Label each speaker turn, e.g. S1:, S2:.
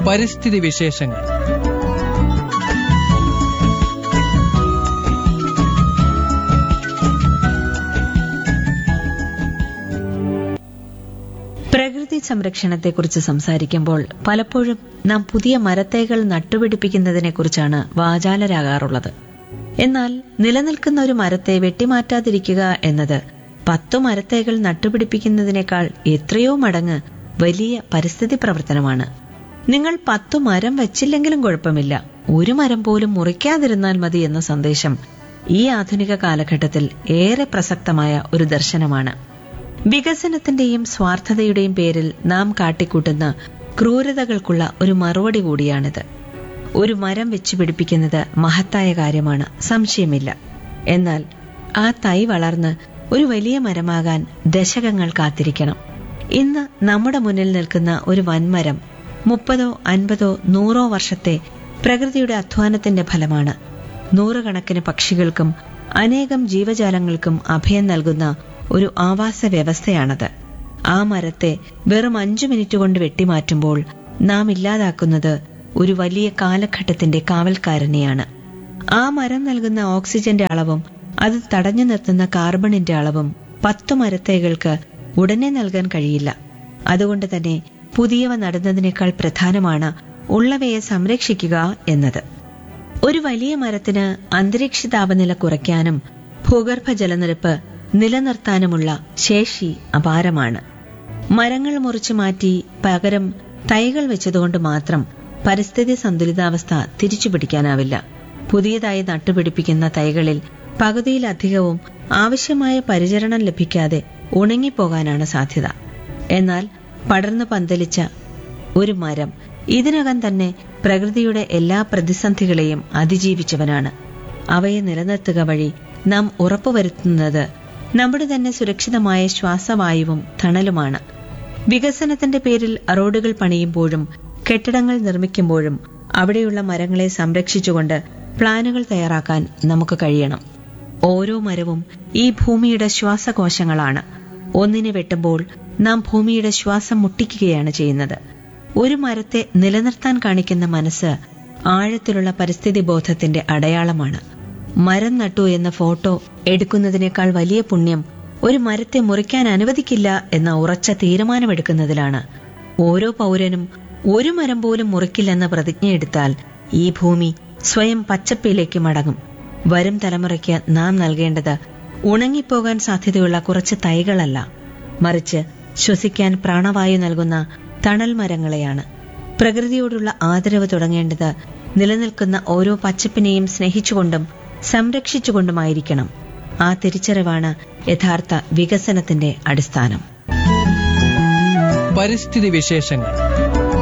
S1: പരിസ്ഥിതി വിശേഷങ്ങൾ
S2: പ്രകൃതി സംരക്ഷണത്തെക്കുറിച്ച് സംസാരിക്കുമ്പോൾ പലപ്പോഴും നാം പുതിയ മരത്തൈകൾ നട്ടുപിടിപ്പിക്കുന്നതിനെക്കുറിച്ചാണ് വാചാലരാകാറുള്ളത് എന്നാൽ നിലനിൽക്കുന്ന ഒരു മരത്തെ വെട്ടിമാറ്റാതിരിക്കുക എന്നത് പത്തു മരത്തൈകൾ നട്ടുപിടിപ്പിക്കുന്നതിനേക്കാൾ എത്രയോ മടങ്ങ് വലിയ പരിസ്ഥിതി പ്രവർത്തനമാണ് നിങ്ങൾ പത്തു മരം വെച്ചില്ലെങ്കിലും കുഴപ്പമില്ല ഒരു മരം പോലും മുറിക്കാതിരുന്നാൽ മതി എന്ന സന്ദേശം ഈ ആധുനിക കാലഘട്ടത്തിൽ ഏറെ പ്രസക്തമായ ഒരു ദർശനമാണ് വികസനത്തിന്റെയും സ്വാർത്ഥതയുടെയും പേരിൽ നാം കാട്ടിക്കൂട്ടുന്ന ക്രൂരതകൾക്കുള്ള ഒരു മറുപടി കൂടിയാണിത് ഒരു മരം വെച്ച് പിടിപ്പിക്കുന്നത് മഹത്തായ കാര്യമാണ് സംശയമില്ല എന്നാൽ ആ തൈ വളർന്ന് ഒരു വലിയ മരമാകാൻ ദശകങ്ങൾ കാത്തിരിക്കണം ഇന്ന് നമ്മുടെ മുന്നിൽ നിൽക്കുന്ന ഒരു വൻമരം മുപ്പതോ അൻപതോ നൂറോ വർഷത്തെ പ്രകൃതിയുടെ അധ്വാനത്തിന്റെ ഫലമാണ് നൂറുകണക്കിന് പക്ഷികൾക്കും അനേകം ജീവജാലങ്ങൾക്കും അഭയം നൽകുന്ന ഒരു ആവാസ വ്യവസ്ഥയാണത് ആ മരത്തെ വെറും അഞ്ചു മിനിറ്റ് കൊണ്ട് വെട്ടിമാറ്റുമ്പോൾ നാം ഇല്ലാതാക്കുന്നത് ഒരു വലിയ കാലഘട്ടത്തിന്റെ കാവൽക്കാരനെയാണ് ആ മരം നൽകുന്ന ഓക്സിജന്റെ അളവും അത് തടഞ്ഞു നിർത്തുന്ന കാർബണിന്റെ അളവും പത്തു മരത്തൈകൾക്ക് ഉടനെ നൽകാൻ കഴിയില്ല അതുകൊണ്ട് തന്നെ പുതിയവ നടുന്നതിനേക്കാൾ പ്രധാനമാണ് ഉള്ളവയെ സംരക്ഷിക്കുക എന്നത് ഒരു വലിയ മരത്തിന് അന്തരീക്ഷ താപനില കുറയ്ക്കാനും ഭൂഗർഭ ജലനിരപ്പ് നിലനിർത്താനുമുള്ള ശേഷി അപാരമാണ് മരങ്ങൾ മുറിച്ചു മാറ്റി പകരം തൈകൾ വെച്ചതുകൊണ്ട് മാത്രം പരിസ്ഥിതി സന്തുലിതാവസ്ഥ തിരിച്ചുപിടിക്കാനാവില്ല പുതിയതായി നട്ടുപിടിപ്പിക്കുന്ന തൈകളിൽ പകുതിയിലധികവും ആവശ്യമായ പരിചരണം ലഭിക്കാതെ ഉണങ്ങിപ്പോകാനാണ് സാധ്യത എന്നാൽ പടർന്നു പന്തലിച്ച ഒരു മരം ഇതിനകം തന്നെ പ്രകൃതിയുടെ എല്ലാ പ്രതിസന്ധികളെയും അതിജീവിച്ചവനാണ് അവയെ നിലനിർത്തുക വഴി നാം ഉറപ്പുവരുത്തുന്നത് നമ്മുടെ തന്നെ സുരക്ഷിതമായ ശ്വാസവായുവും തണലുമാണ് വികസനത്തിന്റെ പേരിൽ റോഡുകൾ പണിയുമ്പോഴും കെട്ടിടങ്ങൾ നിർമ്മിക്കുമ്പോഴും അവിടെയുള്ള മരങ്ങളെ സംരക്ഷിച്ചുകൊണ്ട് പ്ലാനുകൾ തയ്യാറാക്കാൻ നമുക്ക് കഴിയണം ഓരോ മരവും ഈ ഭൂമിയുടെ ശ്വാസകോശങ്ങളാണ് ഒന്നിനെ വെട്ടുമ്പോൾ നാം ഭൂമിയുടെ ശ്വാസം മുട്ടിക്കുകയാണ് ചെയ്യുന്നത് ഒരു മരത്തെ നിലനിർത്താൻ കാണിക്കുന്ന മനസ്സ് ആഴത്തിലുള്ള പരിസ്ഥിതി ബോധത്തിന്റെ അടയാളമാണ് മരം നട്ടു എന്ന ഫോട്ടോ എടുക്കുന്നതിനേക്കാൾ വലിയ പുണ്യം ഒരു മരത്തെ മുറിക്കാൻ അനുവദിക്കില്ല എന്ന ഉറച്ച തീരുമാനമെടുക്കുന്നതിലാണ് ഓരോ പൗരനും ഒരു മരം പോലും മുറിക്കില്ലെന്ന പ്രതിജ്ഞയെടുത്താൽ ഈ ഭൂമി സ്വയം പച്ചപ്പിലേക്ക് മടങ്ങും വരും തലമുറയ്ക്ക് നാം നൽകേണ്ടത് ഉണങ്ങിപ്പോകാൻ സാധ്യതയുള്ള കുറച്ച് തൈകളല്ല മറിച്ച് ശ്വസിക്കാൻ പ്രാണവായു നൽകുന്ന തണൽ മരങ്ങളെയാണ് പ്രകൃതിയോടുള്ള ആദരവ് തുടങ്ങേണ്ടത് നിലനിൽക്കുന്ന ഓരോ പച്ചപ്പിനെയും സ്നേഹിച്ചുകൊണ്ടും സംരക്ഷിച്ചുകൊണ്ടുമായിരിക്കണം ആ തിരിച്ചറിവാണ് യഥാർത്ഥ വികസനത്തിന്റെ അടിസ്ഥാനം
S1: പരിസ്ഥിതി വിശേഷങ്ങൾ